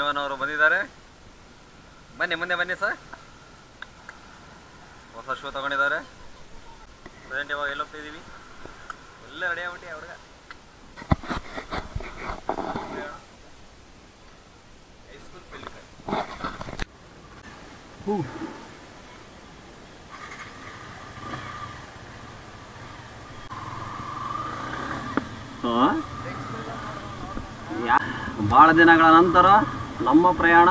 ಜೀವನ್ ಅವರು ಬಂದಿದ್ದಾರೆ ಬನ್ನಿ ಮುಂದೆ ಬನ್ನಿ ಸರ್ ಹೊಸ ಶೂ ತಗೊಂಡಿದ್ದಾರೆ ಪ್ರೆಸೆಂಟ್ ಇವಾಗ ಎಲ್ಲಿ ಹೋಗ್ತಿದ್ದೀವಿ ಎಲ್ಲ ರೆಡಿ ಆಗ್ಬಿಟ್ಟು ಹುಡುಗ ಹೈಸ್ಕೂಲ್ ಫೀಲ್ಡ್ ಭಾಳ ದಿನಗಳ ನಂತರ ನಮ್ಮ ಪ್ರಯಾಣ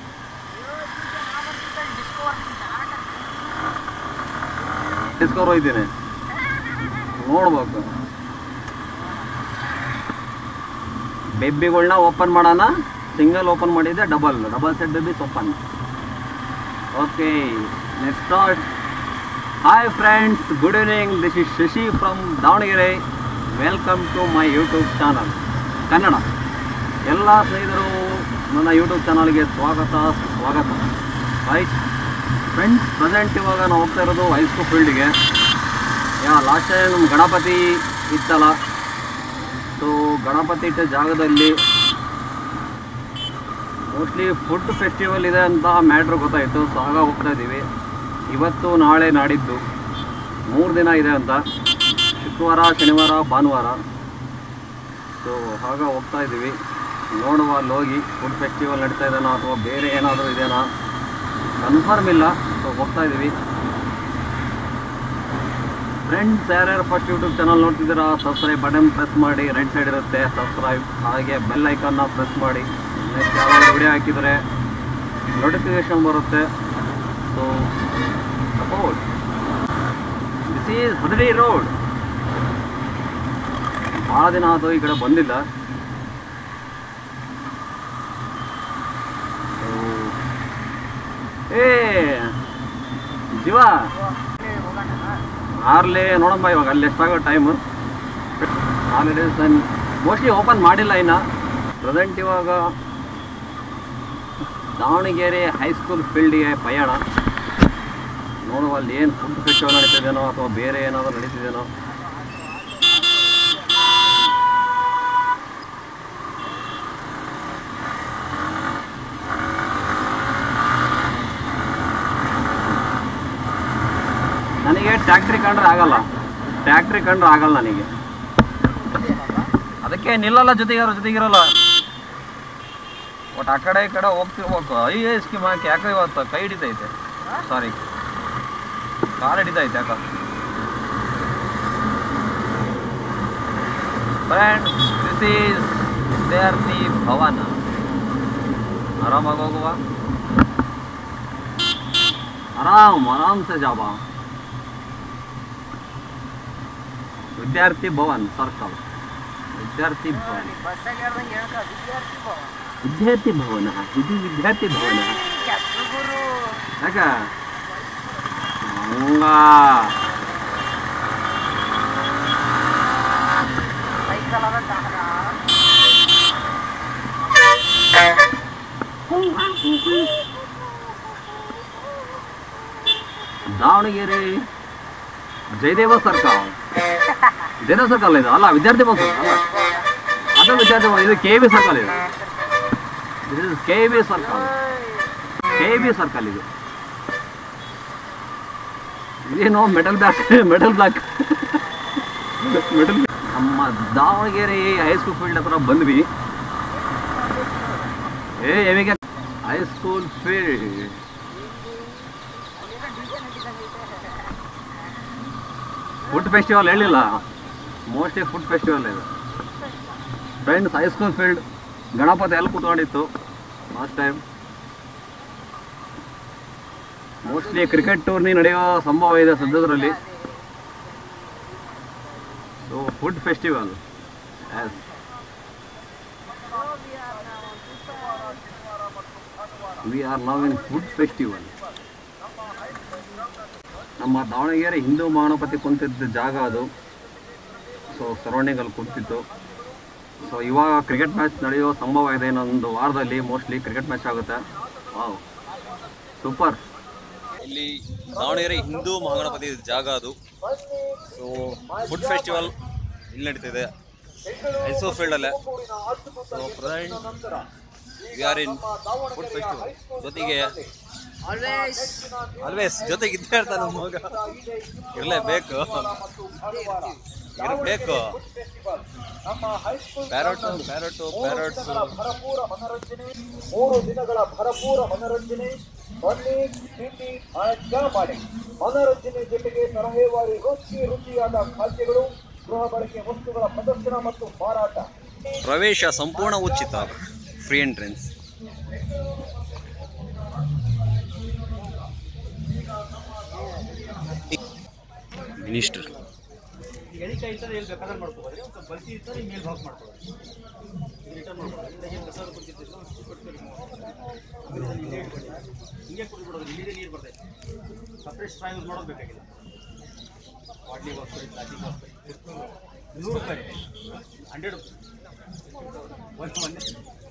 ಡಿಸ್ಕವರ್ ಹೋಯ್ತೀನಿ ನೋಡ್ಬೇಕು ಬೆಬ್ಬಿಗಳನ್ನ ಓಪನ್ ಮಾಡೋಣ ಸಿಂಗಲ್ ಓಪನ್ ಮಾಡಿದ್ದೆ double double set babies open okay next start hi friends good evening this is Shashi from Davanagere welcome to my YouTube channel Kannada ಎಲ್ಲ ಸ್ನೇಹಿತರು ನನ್ನ ಯೂಟ್ಯೂಬ್ ಚಾನಲ್ಗೆ ಸ್ವಾಗತ ಸ್ವಾಗತ ರೈಟ್ ಫ್ರೆಂಡ್ಸ್ ಪ್ರೆಸೆಂಟ್ ಇವಾಗ ನಾವು ಹೋಗ್ತಾ ಇರೋದು ಹೈಸ್ಕೂಲ್ ಫೀಲ್ಡ್ಗೆ ಯಾ ಲಾಸ್ಟ್ ಟೈಮ್ ನಮ್ಮ ಗಣಪತಿ ಇತ್ತಲ್ಲ ಸೊ ಗಣಪತಿ ಇಟ್ಟ ಜಾಗದಲ್ಲಿ ಮೋಸ್ಟ್ಲಿ ಫುಡ್ ಫೆಸ್ಟಿವಲ್ ಇದೆ ಅಂತ ಮ್ಯಾಟ್ರ್ ಗೊತ್ತಾಯಿತು ಸೊ ಆಗ ಹೋಗ್ತಾ ಇದ್ದೀವಿ ಇವತ್ತು ನಾಳೆ ನಾಡಿದ್ದು ಮೂರು ದಿನ ಇದೆ ಅಂತ ಶುಕ್ರವಾರ ಶನಿವಾರ ಭಾನುವಾರ ಸೊ ಆಗ ಹೋಗ್ತಾ ಇದ್ದೀವಿ ನೋಡುವ ಅಲ್ಲಿ ಹೋಗಿ ಫುಡ್ ಫೆಸ್ಟಿವಲ್ ನಡೀತಾ ಇದೆನೋ ಅಥವಾ ಬೇರೆ ಏನಾದರೂ ಇದೆನಾ ಕನ್ಫರ್ಮ್ ಇಲ್ಲ ಸೊ ಹೋಗ್ತಾ ಇದ್ದೀವಿ ಫ್ರೆಂಡ್ಸ್ ಯಾರ್ಯಾರು ಫಸ್ಟ್ ಯೂಟ್ಯೂಬ್ ಚಾನಲ್ ನೋಡ್ತಿದ್ದೀರಾ ಸಬ್ಸ್ಕ್ರೈಬ್ ಬಟನ್ ಪ್ರೆಸ್ ಮಾಡಿ ರೈಟ್ ಸೈಡ್ ಇರುತ್ತೆ ಸಬ್ಸ್ಕ್ರೈಬ್ ಹಾಗೆ ಬೆಲ್ ಐಕನ್ನ ಪ್ರೆಸ್ ಮಾಡಿ ನೆಕ್ಸ್ಟ್ ಯಾವ್ದಾದ್ರು ವಿಡಿಯೋ ಹಾಕಿದರೆ ನೋಟಿಫಿಕೇಶನ್ ಬರುತ್ತೆ so support this is Hadadi road ಭಾಳ ದಿನ ಆದರೂ ಈ ಕಡೆ ಬಂದಿಲ್ಲ So, ಏ ಜೀವ ಆರ್ಲೆ ನೋಡಮ್ಮ ಇವಾಗ ಅಲ್ಲಿ ಎಷ್ಟಾಗೋ ಟೈಮು ಆಲ್ರೆಡಿ ಮೋಸ್ಟ್ಲಿ ಓಪನ್ ಮಾಡಿಲ್ಲ ಇನ್ನು ಪ್ರೆಸೆಂಟ್ ಇವಾಗ ದಾವಣಗೆರೆ ಹೈಸ್ಕೂಲ್ ಫೀಲ್ಡಿಗೆ ಪಯಣ ನೋಡುವ ಅಲ್ಲಿ ಏನು ಫುಡ್ ಫೆಸ್ಟಿವಲ್ ನಡೀತಿದೇನೋ ಅಥವಾ ಬೇರೆ ಏನಾದರೂ ನಡೀತಿದೇನೋ ನನಗೆ ಟ್ಯಾಕ್ಟ್ರಿ ಕಂಡ್ರೆ ಆಗಲ್ಲ ಟ್ಯಾಕ್ಟ್ರಿ ಕಂಡ್ರೆ ಆಗಲ್ಲ ನನಗೆ ಅದಕ್ಕೆ ನಿಲ್ಲಲ್ಲ ಜೊತೆಗಾರ ಜೊತೆಗಿರಲ್ಲ ಒಟ್ಟು ಆ ಕಡೆ ಈ ಕಡೆ ಹೋಗ್ತಿರ್ಬೇಕು ಅಯ್ಯೋ ಸ್ಕೀಮ್ ಹಾಕಿ ಯಾಕೆ ಇವತ್ತು ಕೈ ಹಿಡಿತೈತೆ ಸಾರಿ ಕಾಲು ಹಿಡಿತೈತೆ ಯಾಕ ಫ್ರೆಂಡ್ಸ್ ದಿಸ್ ಈಸ್ ವಿದ್ಯಾರ್ಥಿ ಭವನ ಆರಾಮಾಗಿ ಹೋಗುವ ಆರಾಮ್ ಆರಾಮ್ ಸೆ ಜಾಬಾ ವಿದ್ಯಾರ್ಥಿ ಭವನ್ ಸರ್ಕಲ್ ವಿದ್ಯಾರ್ಥಿ ಭವನ್ ವಿದ್ಯಾರ್ಥಿ ಭವನ ಇದು ವಿದ್ಯಾರ್ಥಿ ಭವನ ಯಾಕ ಹಂಗ ದಾವಣಗೆರೆ ಜಯದೇವ ಸರ್ಕಲ್ ಜಯದೇವ ಸರ್ಕಲ್ ಇದು ಅಲ್ಲ ವಿದ್ಯಾರ್ಥಿ ಭವನ ಅಲ್ಲ ಅದು ವಿದ್ಯಾರ್ಥಿ ಭವನ ಇದು ಕೆ ಬಿ ಸರ್ಕಲ್ ಇದು ಇದು K B circle K B circle ಇದು ಇದೇನೋ metal block metal block metal ನಮ್ಮ ದಾವಣಗೆರೆ ಹೈಸ್ಕೂಲ್ ಫೀಲ್ಡ್ ಹತ್ರ ಬಂದ್ವಿ ಏ ಎಮಿಗೆ ಹೈಸ್ಕೂಲ್ ಫೀಲ್ಡ್ ಫುಡ್ ಫೆಸ್ಟಿವಲ್ ಹೇಳಿಲ್ಲ ಮೋಸ್ಟ್ಲಿ ಫುಡ್ ಫೆಸ್ಟಿವಲ್ ಇದು ಫ್ರೆಂಡ್ಸ್ ಹೈಸ್ಕೂಲ್ ಫೀಲ್ಡ್ ಗಣಪತಿ ಎಲ್ಲಿ ಕೂತ್ಕೊಂಡಿತ್ತು last time mostly cricket tourney ನಡೆಯೋ ಸಂಭವ ಇದೆ ಸದ್ಯದರಲ್ಲಿ so food festival S V R now in food festival ನಮ್ಮ ದಾವಣಗೆರೆ ಹಿಂದೂ ಮಹಾಗಣಪತಿ ಕುಂತಿದ್ದ ಜಾಗ ಅದು ಸೊ ಸರೌಂಡಿಂಗ್ ಅಲ್ಲಿ ಕುಂತಿತ್ತು ಸೊ ಇವಾಗ ಕ್ರಿಕೆಟ್ ಮ್ಯಾಚ್ ನಡೆಯೋ ಸಂಭವ ಇದೆ ಇನ್ನೊಂದು ವಾರದಲ್ಲಿ ಮೋಸ್ಟ್ಲಿ ಕ್ರಿಕೆಟ್ ಮ್ಯಾಚ್ ಆಗುತ್ತೆ ವಾವ್ ಸೂಪರ್ ಇಲ್ಲಿ ದಾವಣಗೆರೆ ಹಿಂದೂ ಮಹಾಗಣಪತಿ ಜಾಗ ಅದು ಸೊ ಫುಡ್ ಫೆಸ್ಟಿವಲ್ ಇಲ್ಲಿ ನಡೀತಿದೆ ಐಸೋ ಫೀಲ್ಡಲ್ಲೇ so present we are in food festival ಜೊತೆಗೆ ಆಲ್ವೇಸ್ ಆಲ್ವೇಸ್ ಜೊತೆಗೆ ಇದ್ದೇ ಇರ್ತಾನೆ ನಮ್ಮ ಮಗ ಇರಲೇಬೇಕು ಇರಬೇಕು ಪ್ಯಾರೋಟು ಪ್ಯಾರೋಟು ಪ್ಯಾರೋಟ್ಸ್ ಭರಪೂರ ಮನರಂಜನೆ ಮೂರು ದಿನಗಳ ಭರಪೂರ ಮನರಂಜನೆ ಬನ್ನಿ ತಿಂಡಿ ಮಜಾ ಮಾಡಿ ಮನರಂಜನೆ ಜೊತೆಗೆ ತರಹೇವಾರಿ ರುಚಿ ರುಚಿಯಾದ ಖಾದ್ಯಗಳು ಗೃಹ ಬಳಕೆ ವಸ್ತುಗಳ ಪ್ರದರ್ಶನ ಮತ್ತು ಮಾರಾಟ ಪ್ರವೇಶ ಸಂಪೂರ್ಣ ಉಚಿತ ಫ್ರೀ ಎಂಟ್ರೆನ್ಸ್ ಮಿನಿಸ್ಟರ್ ಎಳಿಕಾಯಿ ಇರ್ತದೆ ಎಲ್ಲಿ ಬೇಕಾದ್ರೆ ಮಾಡ್ಕೋಬೋದ್ರಿ ಒಂದು ಬಲ್ತಿ ಇರ್ತದೆ ಮೇಲೆ ಬಾಕ್ಸ್ ಮಾಡ್ಕೋಬೋದು ರಿಟರ್ನ್ ಮಾಡ್ಬೋದು ಇಲ್ಲ ಏನು ಕಸ ಕೊಟ್ಟಿರ್ತಿಲ್ಲ ಹಿಂಗೆ ಕುಡಿದ್ಬಿಡೋದು ಇಲ್ಲಿದೆ ನೀರು ಬರ್ತೈತೆ ಸಪ್ರೇಟ್ ಸ್ಟ್ರಾ ಯೂಸ್ ಮಾಡೋದು ಬೇಕಾಗಿಲ್ಲ ಬಾಟ್ಲಿಗೋಸ್ಕರ ಪ್ಲಾಸ್ಟಿಕ್ಗೋಸ್ಕರ ನೂರು ರೂಪಾಯಿ ಹಂಡ್ರೆಡ್ ಒಂದು ಒಂದೇ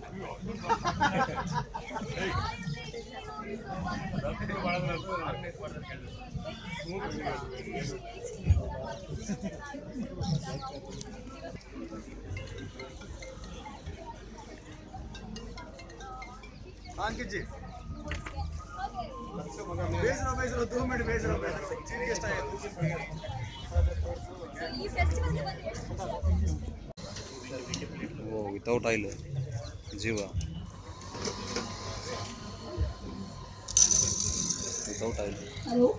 ಓ ವಿತೌಟ್ ಆಯಿಲ್ ಜೀವ without oil Hello?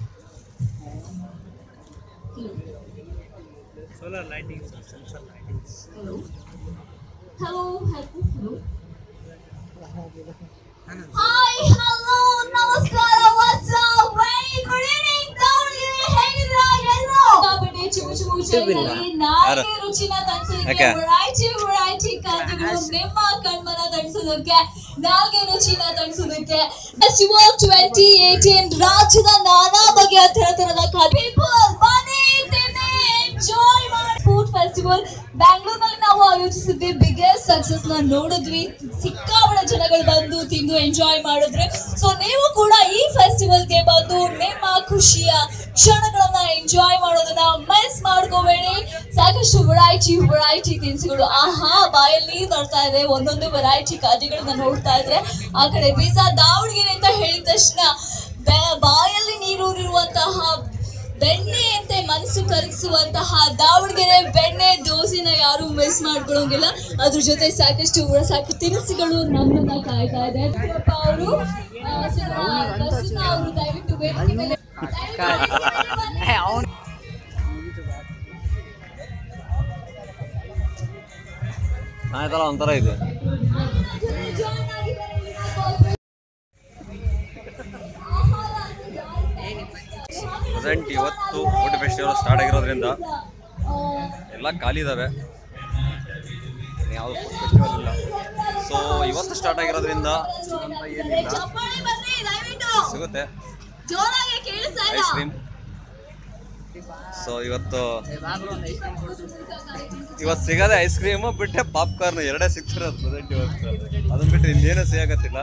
Solar lightings sensor lightings Hello? Hello? Hello? Hi, hello, ನಮಸ್ಕಾರ, what's up? Very good evening, Davanagere, ಹೇಗಿದ್ದೀರಾ ಎಲ್ಲರೂ? ಸಿಕ್ಕಾಪಟ್ಟೆ ಚುಮು ಚುಮು ಚಳಿಯಲ್ಲಿ ನಾಲ್ಗೆ ರುಚಿನ ತಣಿಸೋದಕ್ಕೆ ಯಾಕೆ? variety variety ಖಾದ್ಯಗಳು ನಿಮ್ಮ ಕಣ್ಮನ ತಣಿಸೋದಕ್ಕೆ ನಾಲ್ಗೆ ರುಚಿನ ತಣಿಸೋದಕ್ಕೆ ಫೆಸ್ಟಿವಲ್ ಟ್ವೆಂಟಿ ಏಟೀನ್ ರಾಜ್ಯದ ನಾನಾ ಬಗೆಯ ತರ ತರದ ಖಾದ್ಯ People, ಬನ್ನಿ ತಿನ್ನಿ ಎಂಜಾಯ್ ಮಾಡಿ ಫುಡ್ ಫೆಸ್ಟಿವಲ್ ಬ್ಯಾಂಗ್ಳೂರ್ನಲ್ಲಿ ನಾವು ಆಯೋಜಿಸಿದ್ವಿ ಬಿಗ್ಗೆಸ್ಟ್ ಸಕ್ಸಸ್ ನ ನೋಡಿದ್ವಿ ಸಿಕ್ಕಾಪಟ್ಟೆ ಜನಗಳು ಬಂದು ತಿಂದು ಎಂಜಾಯ್ ಮಾಡಿದ್ರೆ ಸೊ ನೀವು ಕೂಡ ಈ ಫೆಸ್ಟಿವಲ್ಗೆ ಬಂದು ನಿಮ್ಮ ಖುಷಿಯ ಕ್ಷಣಗಳನ್ನ ಎಂಜಾಯ್ ಮಾಡೋದನ್ನ ಮಿಸ್ ಮಾಡ್ಕೋಬೇಡಿ ಸಾಕಷ್ಟು ವೆರೈಟಿ ವೆರೈಟಿ ತಿನಿಸುಗಳು ಆಹಾ ಬಾಯಲ್ಲಿ ನೀರ್ ಬರ್ತಾ ಇದೆ ಒಂದೊಂದು ವೆರೈಟಿ ಖಾದ್ಯಗಳನ್ನ ನೋಡ್ತಾ ಇದ್ರೆ ಆ ಕಡೆ ಪಿಜ್ಜಾ ದಾವಣಗೆರೆ ಅಂತ ಹೇಳಿದ ತಕ್ಷಣ ಬೆ- ಬಾಯಲ್ಲಿ ನೀರೂರಿರುವಂತಹ ಬೆಣ್ಣೆಯಂತೆ ಮನಸ್ಸು ಕರಗಿಸುವಂತಹ ದಾವಣಗೆರೆ ಬೆಣ್ಣೆ ದೋಸೆನ ಯಾರು ಮಿಸ್ ಮಾಡ್ಕೊಳ್ಳೋಂಗಿಲ್ಲ ಅದ್ರ ಜೊತೆ ಸಾಕಷ್ಟು ಊರ ಸಾಕು ತಿನಿಸುಗಳು ನಮ್ಮನ್ನ ಕಾಯ್ತಾ ಇದೆ ಯಡಿಯೂರಪ್ಪ ಅವರು ಅವರು ದಯವಿಟ್ಟು ವೇದಿಕೆ ಮೇಲೆ ದಯವಿಟ್ಟು ಬನ್ನಿ. ಸಾಯಂಕಾಲ ಒಂಥರ ಇದೆ Join ಆಗಿದ್ದಾರೆ ಈಗ call ಪ್ರೆಸೆಂಟ್ ಇವತ್ತು ಫುಡ್ ಫೆಸ್ಟಿವಲ್ ಸ್ಟಾರ್ಟ್ ಆಗಿರೋದ್ರಿಂದ ಎಲ್ಲ ಖಾಲಿ ಇದ್ದಾವೆ ಯಾವುದು ಫುಡ್ ಫೆಸ್ಟಿವಲ್ ಇಲ್ಲ ಸೊ ಇವತ್ತು ಸ್ಟಾರ್ಟ್ ಆಗಿರೋದ್ರಿಂದ ಅಂತ ಏನಿಲ್ಲ ಚಪ್ಪಾಳೆ ಬನ್ನಿ ದಯವಿಟ್ಟು ಸಿಗುತ್ತೆ ಜೋರಾಗಿ ಕೇಳಿಸ್ತಾ ಇಲ್ಲ ಐಸ್ ಕ್ರೀಮ್ ಸೊ ಇವತ್ತು ಇವತ್ತು ಸಿಗೋದೆ ಐಸ್ ಕ್ರೀಮು ಬಿಟ್ಟೆ ಪಾಪ್ಕಾರ್ನ್ ಎರಡೇ ಸಿಗ್ತಿರೋದು ಪ್ರೆಸೆಂಟ್ ಇವತ್ತು ಅದನ್ನ ಬಿಟ್ಟರೆ ಇನ್ನೇನು ಸಿಗತ್ತಿಲ್ಲ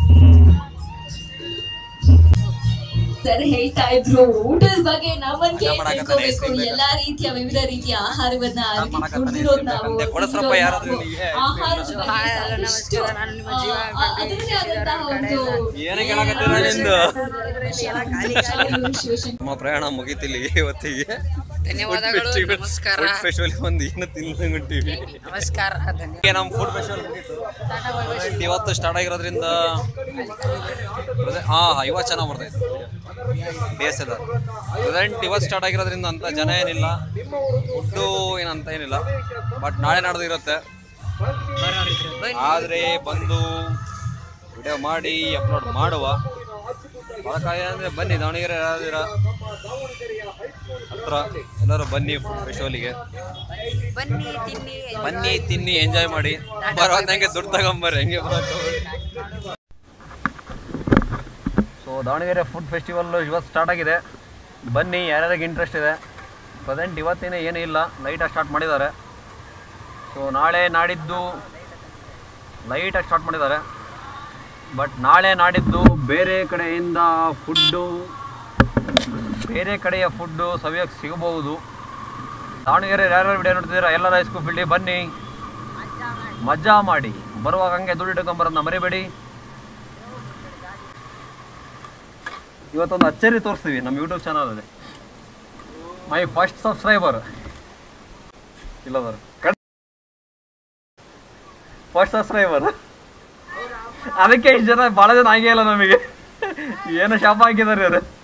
ಸರ್ ಹೇಳ್ತಾ ಇದ್ರು ಊಟದ ಬಗ್ಗೆ ನಮ್ಮನ್ಗೆ ಊಟ ಮಾಡಕತ್ತಾನೆ, ice cream ಬೇಕಾ? ಎಲ್ಲಾ ರೀತಿಯ ವಿವಿಧ ರೀತಿಯ ಆಹಾರವನ್ನ ಊಟ ಮಾಡಕತ್ತಾನೆ, ಕುಡ್ದಿರೋದ್ ice cream ನಾವು ಬೇಕಂತೆ. ಕೊಡಿಸ್ರಪ್ಪ ತಿಂದಿರೋದ್ ಯಾರಾದ್ರೂ ನಾವು. ನಿನಗೆ ice cream ಆಹಾರದ ನ? ಬಗ್ಗೆ ಹಾಯ್, ಹಲೋ, ಸಾಕಷ್ಟು, ನಮಸ್ಕಾರ, ನಾನು ನಿಮ್ಮ ಜೀವ ಆ, ಗಂಟೆ ಅದರದ್ದೇ ಆದಂತಹ ಒಂದು ಏನು ಕೇಳಕತ್ತೀರ ನಿಂದು ಶಾಲೆಗಳು, ಶಿವಶಂಕರ ನಮ್ಮ ಪ್ರಯಾಣ ಮುಗೀತಿಲ್ಲಿ ಇವತ್ತಿಗೆ ಧನ್ಯವಾದಗಳು ನಮಸ್ಕಾರ ಫುಡ್ ಫೆಸ್ಟಿವಲ್ ಬಂದು ಏನು ತಿನ್ನಂಗ್ ಹೊಂಟೀವಿ ನಮಸ್ಕಾರ ಧನ್ಯವಾದ ಈಗ ನಮ್ಮ ಫುಡ್ ಫೆಸ್ಟಿವಲ್ ಮುಗೀತು ಇವತ್ತು ಸ್ಟಾರ್ಟ್ ಆಗಿರೋದ್ರಿಂದ ಹಾ ಇವತ್ತು ಚೆನ್ನಾಗಿ ಬರ್ತೈತೆ ಡೇಸ್ ಎಲ್ಲ ಪ್ರೆಸೆಂಟ್ ಇವತ್ತು ಸ್ಟಾರ್ಟ್ ಆಗಿರೋದ್ರಿಂದ ಅಂತ ಜನ ಏನಿಲ್ಲ ಫುಡ್ಡು ಏನಂತ ಏನಿಲ್ಲ ಬಟ್ ನಾಳೆ ನಾಡ್ದು ಇರುತ್ತೆ ಆದರೆ ಬಂದು ವಿಡಿಯೋ ಮಾಡಿ ಅಪ್ಲೋಡ್ ಮಾಡುವ ಅದಕ್ಕಾಗಿ ಅಂದರೆ ಬನ್ನಿ ದಾವಣಗೆರೆ ಯಾರಾದಿರ ಹತ್ರ ಎಲ್ಲರೂ ಬನ್ನಿ ಫುಡ್ ಫೆಸ್ಟಿವಲಿಗೆ ಬನ್ನಿ ತಿನ್ನಿ ಬನ್ನಿ ತಿನ್ನಿ ಎಂಜಾಯ್ ಮಾಡಿ ಬರೋದು ಹೆಂಗೆ ದುಡ್ಡು ತಗೊಂಬರ್ರಿ ಹೆಂಗೆ ಸೊ ದಾವಣಗೆರೆ ಫುಡ್ ಫೆಸ್ಟಿವಲ್ ಇವತ್ತು ಸ್ಟಾರ್ಟ್ ಆಗಿದೆ ಬನ್ನಿ ಯಾರ್ಯಾರಿಗೆ ಇಂಟ್ರೆಸ್ಟ್ ಇದೆ ಪ್ರೆಸೆಂಟ್ ಇವತ್ತಿನ ಏನೂ ಇಲ್ಲ ಲೈಟಾಗಿ ಸ್ಟಾರ್ಟ್ ಮಾಡಿದ್ದಾರೆ ಸೊ ನಾಳೆ ನಾಡಿದ್ದು ಲೈಟಾಗಿ ಸ್ಟಾರ್ಟ್ ಮಾಡಿದ್ದಾರೆ ಬಟ್ ನಾಳೆ ನಾಡಿದ್ದು ಬೇರೆ ಕಡೆಯಿಂದ ಫುಡ್ಡು ಬೇರೆ ಕಡೆಯ ಫುಡ್ಡು ಸವಿಯೋಕ್ಕೆ ಸಿಗಬಹುದು ದಾವಣಗೆರೆ ಯಾರ್ಯಾರು ವಿಡಿಯೋ ನೋಡ್ತಿದ್ದೀರಾ ಎಲ್ಲರ ಹೈಸ್ಕೂಲ್ ಫೀಲ್ಡಿಗೆ ಬನ್ನಿ ಮಜಾ ಮಾಡಿ ಬರುವಾಗ ಹಂಗೆ ದುಡ್ಡು ಇಟ್ಕೊಂಬರೋದನ್ನ ಮರಿಬೇಡಿ ಇವತ್ತೊಂದು ಅಚ್ಚರಿ ತೋರಿಸ್ತೀವಿ ನಮ್ಮ ಯೂಟ್ಯೂಬ್ ಚಾನಲಲ್ಲಿ ಮೈ ಫಸ್ಟ್ ಸಬ್ಸ್ಕ್ರೈಬರ್ ಇಲ್ಲ ಸರ್ ಫಸ್ಟ್ ಸಬ್ಸ್ಕ್ರೈಬರ್ ಅದಕ್ಕೆ ಇಷ್ಟು ಜನ ಭಾಳ ಜನ ಆಗೇ ಇಲ್ಲ ನಮಗೆ ಏನು ಶಾಪ ಹಾಕಿದ್ದಾರೆ ಇವರು